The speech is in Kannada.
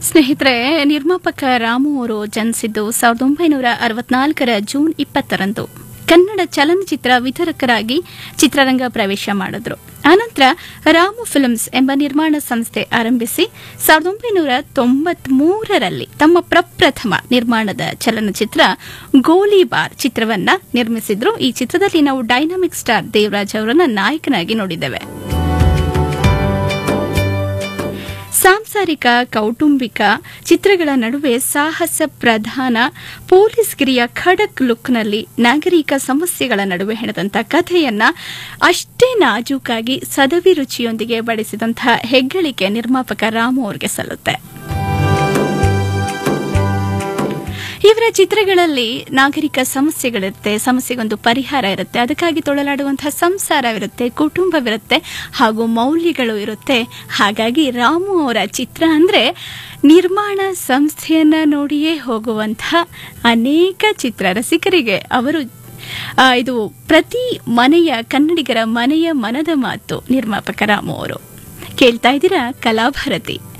ಸ್ನೇಹಿತರೆ ನಿರ್ಮಾಪಕ ರಾಮು ಅವರು ಜನಿಸಿದ್ದು ಸಾವಿರದ ಒಂಬೈನೂರ ಅರವತ್ನಾಲ್ಕರ ಜೂನ್ ಇಪ್ಪತ್ತರಂದು ಕನ್ನಡ ಚಲನಚಿತ್ರ ವಿತರಕರಾಗಿ ಚಿತ್ರರಂಗ ಪ್ರವೇಶ ಮಾಡಿದ್ರು ಆನಂತರ ರಾಮು ಫಿಲ್ಮ್ಸ್ ಎಂಬ ನಿರ್ಮಾಣ ಸಂಸ್ಥೆ ಆರಂಭಿಸಿ ಸಾವಿರದ ಒಂಬೈನೂರ ತೊಂಬತ್ಮೂರರಲ್ಲಿ ತಮ್ಮ ಪ್ರಪ್ರಥಮ ನಿರ್ಮಾಣದ ಚಲನಚಿತ್ರ ಗೋಲಿಬಾರ್ ಚಿತ್ರವನ್ನ ನಿರ್ಮಿಸಿದ್ರು ಈ ಚಿತ್ರದಲ್ಲಿ ನಾವು ಡೈನಾಮಿಕ್ ಸ್ಟಾರ್ ದೇವರಾಜ್ ಅವರನ್ನ ನಾಯಕನಾಗಿ ನೋಡಿದ್ದೇವೆ ಸಾಂಸಾರಿಕ ಕೌಟುಂಬಿಕ ಚಿತ್ರಗಳ ನಡುವೆ ಸಾಹಸ ಪ್ರಧಾನ ಪೊಲೀಸ್ಗಿರಿಯ ಖಡಕ್ ಲುಕ್ನಲ್ಲಿ ನಾಗರಿಕ ಸಮಸ್ಯೆಗಳ ನಡುವೆ ಹೆಣೆದಂಥ ಕಥೆಯನ್ನ ಅಷ್ಟೇ ನಾಜೂಕಾಗಿ ಸದವಿ ರುಚಿಯೊಂದಿಗೆ ಬಡಿಸಿದಂತಹ ಹೆಗ್ಗಳಿಕೆ ನಿರ್ಮಾಪಕ ರಾಮು ಅವರಿಗೆ ಸಲ್ಲುತ್ತೆ ಇವರ ಚಿತ್ರಗಳಲ್ಲಿ ನಾಗರಿಕ ಸಮಸ್ಯೆಗಳಿರುತ್ತೆ ಸಮಸ್ಯೆಗೊಂದು ಪರಿಹಾರ ಇರುತ್ತೆ ಅದಕ್ಕಾಗಿ ತೊಳಲಾಡುವಂತಹ ಸಂಸಾರವಿರುತ್ತೆ ಕುಟುಂಬವಿರುತ್ತೆ ಹಾಗೂ ಮೌಲ್ಯಗಳು ಇರುತ್ತೆ ಹಾಗಾಗಿ ರಾಮು ಅವರ ಚಿತ್ರ ಅಂದ್ರೆ ನಿರ್ಮಾಣ ಸಂಸ್ಥೆಯನ್ನ ನೋಡಿಯೇ ಹೋಗುವಂತಹ ಅನೇಕ ಚಿತ್ರ ರಸಿಕರಿಗೆ ಅವರು ಆ, ಇದು ಪ್ರತಿ ಮನೆಯ ಕನ್ನಡಿಗರ ಮನೆಯ ಮನದ ಮಾತು ನಿರ್ಮಾಪಕ ರಾಮು ಅವರು ಕೇಳ್ತಾ ಇದ್ದೀರಾ ಕಲಾಭಾರತಿ